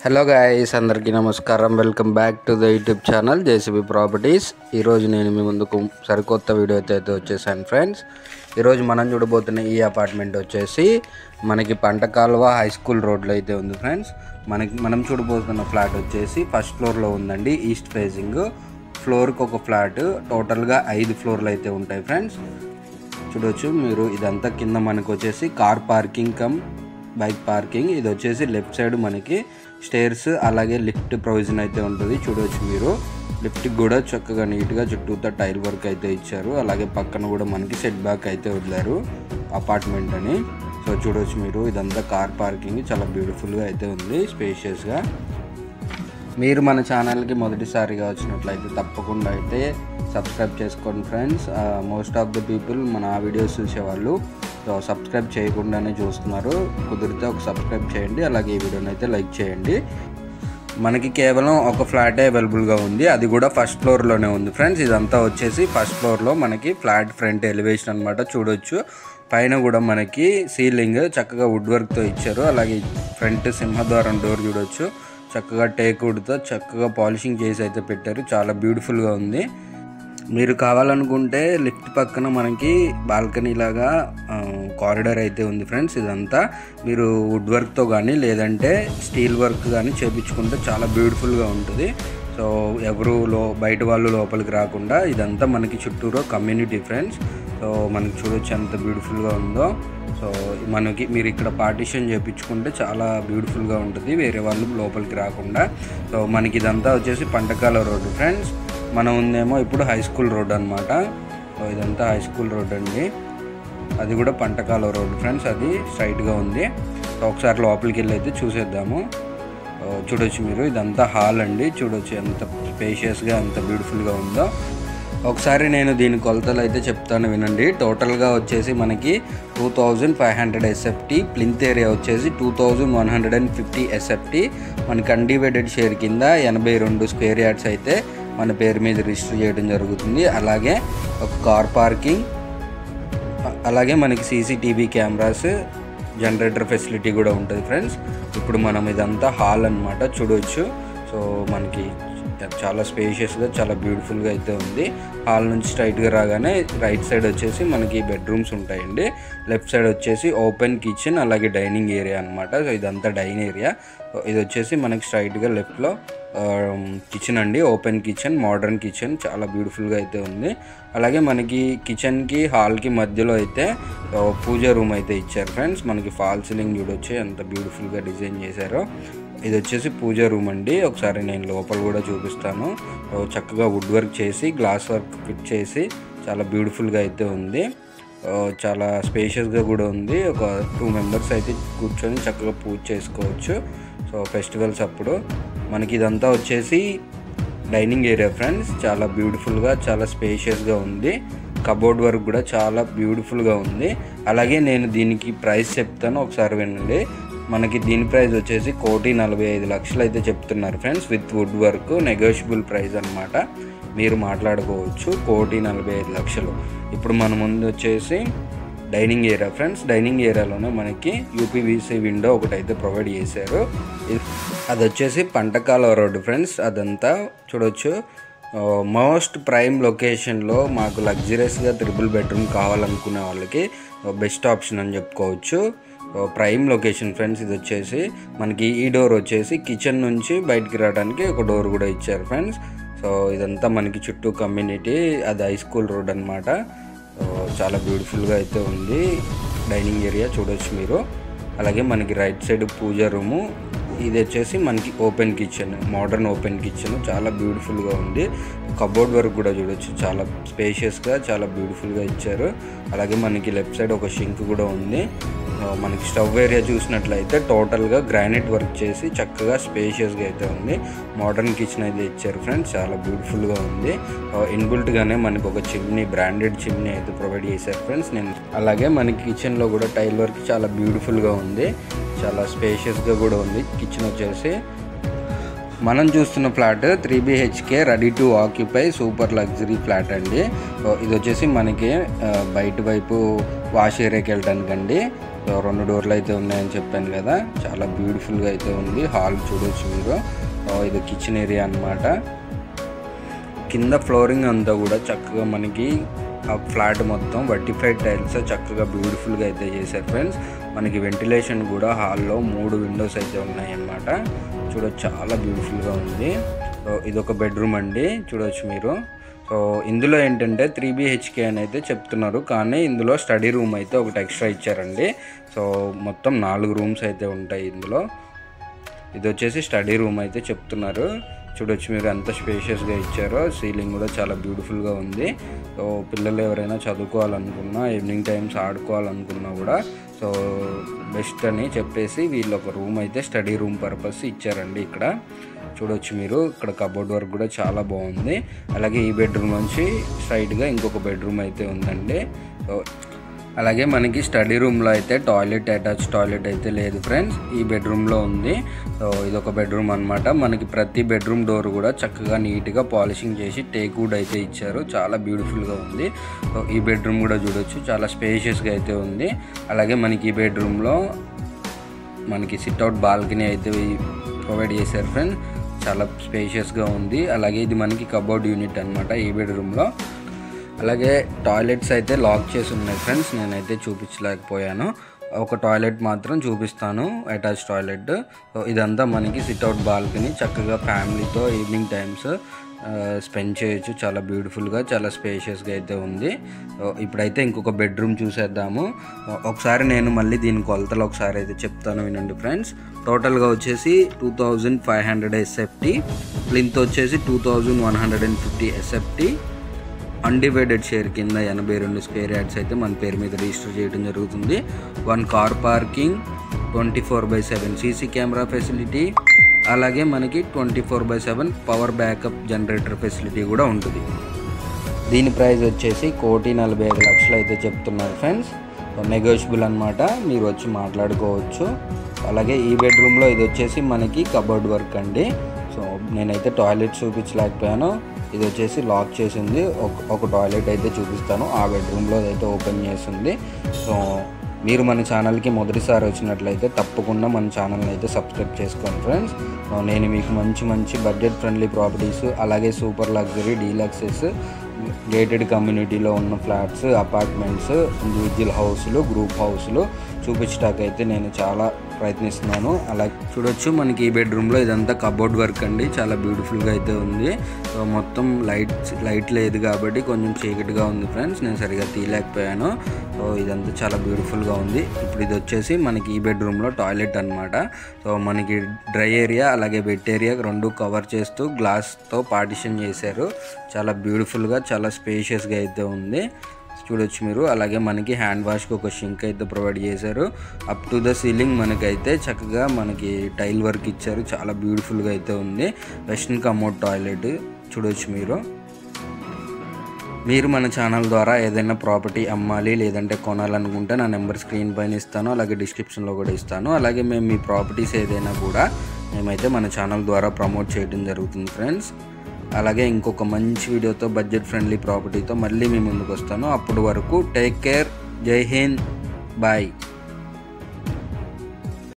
hello guys అందరికీ నమస్కారం welcome back to the YouTube channel JCB properties ఈరోజు నేను మీ ముందుకు సరికొత్త వీడియో అయితే అయితే వచ్చేసాను ఫ్రెండ్స్ ఈరోజు మనం చూడబోతున్న ఈ అపార్ట్మెంట్ వచ్చేసి మనకి పంట కాలువ హై స్కూల్ రోడ్లో అయితే ఉంది ఫ్రెండ్స్ మనకి మనం చూడబోతున్న ఫ్లాట్ వచ్చేసి ఫస్ట్ ఫ్లోర్లో ఉందండి ఈస్ట్ ఫేసింగ్ ఫ్లోర్కి ఒక ఫ్లాట్ టోటల్గా ఐదు ఫ్లోర్లు అయితే ఉంటాయి ఫ్రెండ్స్ చూడొచ్చు మీరు ఇదంతా కింద మనకు వచ్చేసి car parking cum bike parking ఇది వచ్చేసి లెఫ్ట్ సైడ్ మనకి స్టేర్స్ అలాగే లిఫ్ట్ ప్రొవిజన్ అయితే ఉంటుంది చూడొచ్చు మీరు లిఫ్ట్కి కూడా చక్కగా నీట్గా చుట్టూతో టైల్ వర్క్ అయితే ఇచ్చారు అలాగే పక్కన కూడా మనకి సెట్ బ్యాక్ అయితే వదిలారు అపార్ట్మెంట్ అని సో చూడొచ్చు మీరు ఇదంతా కార్ పార్కింగ్ చాలా బ్యూటిఫుల్గా అయితే ఉంది స్పేషియస్గా మీరు మన ఛానల్కి మొదటిసారిగా వచ్చినట్లయితే తప్పకుండా అయితే సబ్స్క్రైబ్ చేసుకోండి friends most of the people మన వీడియోస్ చూసేవాళ్ళు సో సబ్స్క్రైబ్ చేయకుండానే చూస్తున్నారు కుదిరితే ఒక సబ్స్క్రైబ్ చేయండి అలాగే ఈ వీడియోని అయితే లైక్ చేయండి మనకి కేవలం ఒక ఫ్లాటే అవైలబుల్గా ఉంది అది కూడా ఫస్ట్ ఫ్లోర్లోనే ఉంది ఫ్రెండ్స్ ఇదంతా వచ్చేసి ఫస్ట్ ఫ్లోర్లో మనకి ఫ్లాట్ ఫ్రంట్ ఎలివేషన్ అనమాట చూడొచ్చు పైన కూడా మనకి సీలింగ్ చక్కగా వుడ్ వర్క్తో ఇచ్చారు అలాగే ఫ్రంట్ సింహద్వారం డోర్ చూడొచ్చు చక్కగా టేక్ వుడ్తో చక్కగా పాలిషింగ్ చేసి అయితే పెట్టారు చాలా బ్యూటిఫుల్గా ఉంది మీరు కావాలనుకుంటే లిఫ్ట్ పక్కన మనకి బాల్కనీ లాగా కారిడార్ అయితే ఉంది ఫ్రెండ్స్ ఇదంతా మీరు వుడ్ వర్క్తో కానీ లేదంటే స్టీల్ వర్క్ కానీ చేపించుకుంటే చాలా బ్యూటిఫుల్గా ఉంటుంది సో ఎవరు లో బయట వాళ్ళు లోపలికి రాకుండా ఇదంతా మనకి చుట్టూరు కమ్యూనిటీ ఫ్రెండ్స్ సో మనకి చూడొచ్చు ఎంత బ్యూటిఫుల్గా ఉందో సో మనకి మీరు ఇక్కడ పార్టీషన్ చేయించుకుంటే చాలా బ్యూటిఫుల్గా ఉంటుంది వేరే వాళ్ళు లోపలికి రాకుండా సో మనకి ఇదంతా వచ్చేసి పంటకాల రోడ్డు ఫ్రెండ్స్ మనం ఉందేమో ఇప్పుడు హై స్కూల్ రోడ్ అనమాట సో ఇదంతా హై స్కూల్ రోడ్ అండి అది కూడా పంటకాల రోడ్ ఫ్రెండ్స్ అది స్ట్రైట్గా ఉంది సో ఒకసారి లోపలికి వెళ్ళి అయితే చూసేద్దాము ఓ, చూడొచ్చు మీరు ఇదంతా హాల్ అండి చూడొచ్చు ఎంత స్పేషియస్గా ఎంత బ్యూటిఫుల్గా ఉందో ఒకసారి నేను దీని కొలతలు అయితే చెప్తాను వినండి టోటల్గా వచ్చేసి మనకి two thousand five hundred SFT plinth area వచ్చేసి two thousand one hundred and fifty SFT మనకి అన్డివైడెడ్ షేర్ కింద ఎనభై రెండు స్క్వేర్ యార్డ్స్ అయితే మన పేరు మీద రిజిస్టర్ చేయడం జరుగుతుంది అలాగే ఒక కార్ పార్కింగ్ అలాగే మనకి సీసీటీవీ కెమెరాస్ జనరేటర్ ఫెసిలిటీ కూడా ఉంటుంది ఫ్రెండ్స్ ఇప్పుడు మనం ఇదంతా హాల్ అన్నమాట చూడొచ్చు సో మనకి చాలా స్పేషియస్గా చాలా బ్యూటిఫుల్గా అయితే ఉంది హాల్ నుంచి స్ట్రైట్గా రాగానే రైట్ సైడ్ వచ్చేసి మనకి బెడ్రూమ్స్ ఉంటాయండి లెఫ్ట్ సైడ్ వచ్చేసి ఓపెన్ కిచెన్ అలాగే డైనింగ్ ఏరియా అనమాట సో ఇదంతా డైన్ ఏరియా సో ఇది వచ్చేసి మనకి స్ట్రైట్గా లెఫ్ట్లో కిచెన్ అండి ఓపెన్ కిచెన్ మోడర్న్ కిచెన్ చాలా బ్యూటిఫుల్గా అయితే ఉంది అలాగే మనకి కిచెన్కి హాల్కి మధ్యలో అయితే ఆ, పూజ రూమ్ అయితే ఇచ్చారు ఫ్రెండ్స్ మనకి ఫాల్ సీలింగ్ చూడొచ్చు ఎంత బ్యూటిఫుల్గా డిజైన్ చేశారో ఇది వచ్చేసి పూజ రూమ్ అండి ఒకసారి నేను లోపల కూడా చూపిస్తాను సో చక్కగా వుడ్ వర్క్ చేసి గ్లాస్ వర్క్ ఫిట్ చేసి చాలా బ్యూటిఫుల్గా అయితే ఉంది ఆ, చాలా స్పేషియస్గా కూడా ఉంది ఒక టూ మెంబర్స్ అయితే కూర్చొని చక్కగా పూజ చేసుకోవచ్చు సో ఫెస్టివల్స్ అప్పుడు మనకి ఇదంతా వచ్చేసి డైనింగ్ ఏరియా ఫ్రెండ్స్ చాలా బ్యూటిఫుల్గా చాలా స్పేషియస్గా ఉంది కబోర్డ్ వర్క్ కూడా చాలా బ్యూటిఫుల్గా ఉంది అలాగే నేను దీనికి ప్రైస్ చెప్తాను ఒకసారి వినండి మనకి దీని ప్రైస్ వచ్చేసి కోటి నలభై ఐదు లక్షలు అయితే చెప్తున్నారు friends with wood work negotiable price అనమాట మీరు మాట్లాడుకోవచ్చు కోటి నలభై ఐదు లక్షలు ఇప్పుడు మన ముందు వచ్చేసి డైనింగ్ ఏరియా ఫ్రెండ్స్ డైనింగ్ ఏరియాలోనే మనకి యూపీవీసీ విండో ఒకటి అయితే ప్రొవైడ్ చేశారు ఇది- అది వచ్చేసి పంటకాల రోడ్డు ఫ్రెండ్స్ అదంతా చూడొచ్చు మోస్ట్ ప్రైమ్ లొకేషన్లో మాకు లగ్జరియస్గా త్రిబుల్ బెడ్రూమ్ కావాలనుకునే వాళ్ళకి బెస్ట్ ఆప్షన్ అని చెప్పుకోవచ్చు ప్రైమ్ లొకేషన్ ఫ్రెండ్స్ ఇది వచ్చేసి మనకి ఈ డోర్ వచ్చేసి కిచెన్ నుంచి బయటికి రావడానికి ఒక డోర్ కూడా ఇచ్చారు ఫ్రెండ్స్ సో ఇదంతా మనకి చుట్టూ కమ్యూనిటీ అది హై స్కూల్ రోడ్ అనమాట చాలా బ్యూటిఫుల్గా అయితే ఉంది డైనింగ్ ఏరియా చూడొచ్చు మీరు అలాగే మనకి రైట్ సైడ్ పూజ రూము ఇది వచ్చేసి మనకి open kitchen modern open kitchen చాలా బ్యూటిఫుల్గా ఉంది కబోర్డ్ వర్క్ కూడా చూడొచ్చు చాలా స్పేషియస్గా చాలా బ్యూటిఫుల్గా ఇచ్చారు అలాగే మనకి లెఫ్ట్ సైడ్ ఒక షింక్ కూడా ఉంది ఆ, మనకి స్టవ్ ఏరియా చూసినట్లయితే టోటల్గా గ్రానైట్ వర్క్ చేసి చక్కగా స్పేషియస్గా అయితే ఉంది మోడర్న్ కిచెన్ అయితే ఇచ్చారు ఫ్రెండ్స్ చాలా బ్యూటిఫుల్గా ఉంది ఇన్బుల్ట్గానే మనకు ఒక చిమ్నీ బ్రాండెడ్ చిమ్నీ అయితే ప్రొవైడ్ చేశారు ఫ్రెండ్స్ నేను అలాగే మనకి కిచెన్లో కూడా టైల్ వర్క్ చాలా బ్యూటిఫుల్గా ఉంది చాలా స్పేషియస్గా కూడా ఉంది కిచెన్ వచ్చేసి మనం చూస్తున్న flat three BHK ready to occupy super luxury flat అండి సో ఇది వచ్చేసి మనకి ఆ, బయట వైపు వాష్ ఏరియాకి వెళ్ళడానికి అండి సో రెండు డోర్లు అయితే ఉన్నాయని చెప్పాను కదా చాలా బ్యూటిఫుల్గా అయితే ఉంది హాల్ చూడొచ్చు మీరు సో ఇది కిచెన్ ఏరియా అన్నమాట కింద ఫ్లోరింగ్ అంతా కూడా చక్కగా మనకి ఆ ఫ్లాట్ మొత్తం వర్టిఫైడ్ టైల్స్ చక్కగా బ్యూటిఫుల్గా అయితే చేశారు ఫ్రెండ్స్ మనకి వెంటిలేషన్ కూడా హాల్లో మూడు విండోస్ అయితే ఉన్నాయి అన్నమాట చూడొచ్చు చాలా బ్యూటిఫుల్గా ఉంది సో ఇది ఒక బెడ్రూమ్ అండి చూడొచ్చు మీరు సో ఇందులో ఏంటంటే త్రీ బిహెచ్కే అని అయితే చెప్తున్నారు కానీ ఇందులో స్టడీ రూమ్ అయితే ఒకటి ఎక్స్ట్రా ఇచ్చారండి సో మొత్తం నాలుగు రూమ్స్ అయితే ఉంటాయి ఇందులో ఇది వచ్చేసి స్టడీ రూమ్ అయితే చెప్తున్నారు చూడొచ్చు మీరు ఎంత స్పేషియస్గా ఇచ్చారో సీలింగ్ కూడా చాలా బ్యూటిఫుల్గా ఉంది సో పిల్లలు ఎవరైనా చదువుకోవాలనుకున్నా ఈవినింగ్ టైమ్స్ ఆడుకోవాలనుకున్నా కూడా సో బెస్ట్ అని చెప్పేసి వీళ్ళు ఒక రూమ్ అయితే స్టడీ రూమ్ పర్పస్ ఇచ్చారండి ఇక్కడ చూడొచ్చు మీరు ఇక్కడ కబోర్డ్ వర్క్ కూడా చాలా బాగుంది అలాగే ఈ బెడ్రూమ్ నుంచి స్ట్రైట్గా ఇంకొక బెడ్రూమ్ అయితే ఉందండి సో అలాగే మనకి స్టడీ రూమ్లో అయితే టాయిలెట్ అటాచ్ టాయిలెట్ అయితే లేదు ఫ్రెండ్స్ ఈ బెడ్రూమ్లో ఉంది సో ఇది ఒక బెడ్రూమ్ అనమాట మనకి ప్రతి బెడ్రూమ్ డోర్ కూడా చక్కగా నీట్గా పాలిషింగ్ చేసి టేక్ వుడ్ అయితే ఇచ్చారు చాలా బ్యూటిఫుల్గా ఉంది సో ఈ బెడ్రూమ్ కూడా చూడొచ్చు చాలా స్పేషియస్గా అయితే ఉంది అలాగే మనకి ఈ బెడ్రూమ్లో మనకి సిట్అవుట్ బాల్కనీ అయితే ప్రొవైడ్ చేశారు ఫ్రెండ్స్ చాలా స్పేషియస్గా ఉంది అలాగే ఇది మనకి కబోర్డ్ యూనిట్ అనమాట ఈ బెడ్రూమ్లో అలాగే టాయిలెట్స్ అయితే లాక్ చేసి ఉన్నాయి ఫ్రెండ్స్ నేనైతే చూపించలేకపోయాను ఒక టాయిలెట్ మాత్రం చూపిస్తాను అటాచ్ టాయిలెట్ సో ఇదంతా మనకి సిట్అవుట్ బాల్కనీ చక్కగా ఫ్యామిలీతో ఈవినింగ్ టైమ్స్ స్పెండ్ చేయొచ్చు చాలా బ్యూటిఫుల్గా చాలా స్పేషియస్గా అయితే ఉంది సో ఇప్పుడైతే ఇంకొక బెడ్రూమ్ చూసేద్దాము ఒకసారి నేను మళ్ళీ దీని కొలతలు ఒకసారి అయితే చెప్తాను వినండి ఫ్రెండ్స్ టోటల్గా వచ్చేసి two thousand five hundred SFT plinth వచ్చేసి two thousand one hundred and fifty SFT undivided share కింద ఎనభై రెండు స్క్వేర్ యార్డ్స్ అయితే మన పేరు మీద రిజిస్టర్ చేయడం జరుగుతుంది one car parking twenty four by seven CC camera facility అలాగే మనకి twenty four by seven power backup generator facility కూడా ఉంటుంది దీని ప్రైస్ వచ్చేసి కోటి నలభై ఐదు లక్షలు అయితే చెప్తున్నారు ఫ్రెండ్స్ నెగోషియబుల్ అనమాట మీరు వచ్చి మాట్లాడుకోవచ్చు అలాగే ఈ బెడ్రూమ్లో ఇది వచ్చేసి మనకి కబోర్డ్ వర్క్ అండి సో నేనైతే టాయిలెట్ చూపించలేకపోయాను ఇది వచ్చేసి లాక్ చేసింది ఒక ఒక టాయిలెట్ అయితే చూపిస్తాను ఆ బెడ్రూమ్లో అయితే ఓపెన్ చేసింది సో మీరు మన ఛానల్కి మొదటిసారి వచ్చినట్లయితే తప్పకుండా మన ఛానల్ని అయితే సబ్స్క్రైబ్ చేసుకోండి ఫ్రెండ్స్ నేను మీకు మంచి మంచి బడ్జెట్ ఫ్రెండ్లీ ప్రాపర్టీస్ అలాగే సూపర్ లగ్జరీ డీలక్సెస్ గేటెడ్ కమ్యూనిటీలో ఉన్న ఫ్లాట్స్ అపార్ట్మెంట్స్ ఇండివిజువల్ హౌస్లు గ్రూప్ హౌస్లు చూపించడానికి అయితే నేను చాలా ప్రయత్నిస్తున్నాను అలా చూడొచ్చు మనకి ఈ బెడ్రూమ్లో ఇదంతా కబోర్డ్ వర్క్ అండి చాలా బ్యూటిఫుల్గా అయితే ఉంది సో మొత్తం లైట్ లైట్ లేదు కాబట్టి కొంచెం చీకటిగా ఉంది ఫ్రెండ్స్ నేను సరిగా తీయలేకపోయాను సో ఇదంతా చాలా బ్యూటిఫుల్గా ఉంది ఇప్పుడు ఇది వచ్చేసి మనకి ఈ బెడ్రూమ్లో టాయిలెట్ అనమాట సో మనకి డ్రై ఏరియా అలాగే వెట్ ఏరియా రెండు కవర్ చేస్తూ గ్లాస్తో పార్టిషన్ చేశారు చాలా బ్యూటిఫుల్గా చాలా స్పేషియస్గా అయితే ఉంది చూడొచ్చు మీరు అలాగే మనకి హ్యాండ్ వాష్కి ఒక షింక్ అయితే ప్రొవైడ్ చేశారు అప్ టు ద సీలింగ్ మనకైతే చక్కగా మనకి టైల్ వర్క్ ఇచ్చారు చాలా బ్యూటిఫుల్గా అయితే ఉంది వెస్ట్రన్ కమోడ్ టాయిలెట్ చూడొచ్చు మీరు మీరు మన ఛానల్ ద్వారా ఏదైనా ప్రాపర్టీ అమ్మాలి లేదంటే కొనాలనుకుంటే నా నెంబర్ స్క్రీన్ పైన ఇస్తాను అలాగే డిస్క్రిప్షన్లో కూడా ఇస్తాను అలాగే మేము మీ ప్రాపర్టీస్ ఏదైనా కూడా మేమైతే మన ఛానల్ ద్వారా ప్రమోట్ చేయడం జరుగుతుంది ఫ్రెండ్స్ అలాగే ఇంకొక మంచి వీడియోతో బడ్జెట్ ఫ్రెండ్లీ ప్రాపర్టీతో మళ్ళీ మీ ముందుకు వస్తాను అప్పటి వరకు టేక్ కేర్ జై హింద్ బాయ్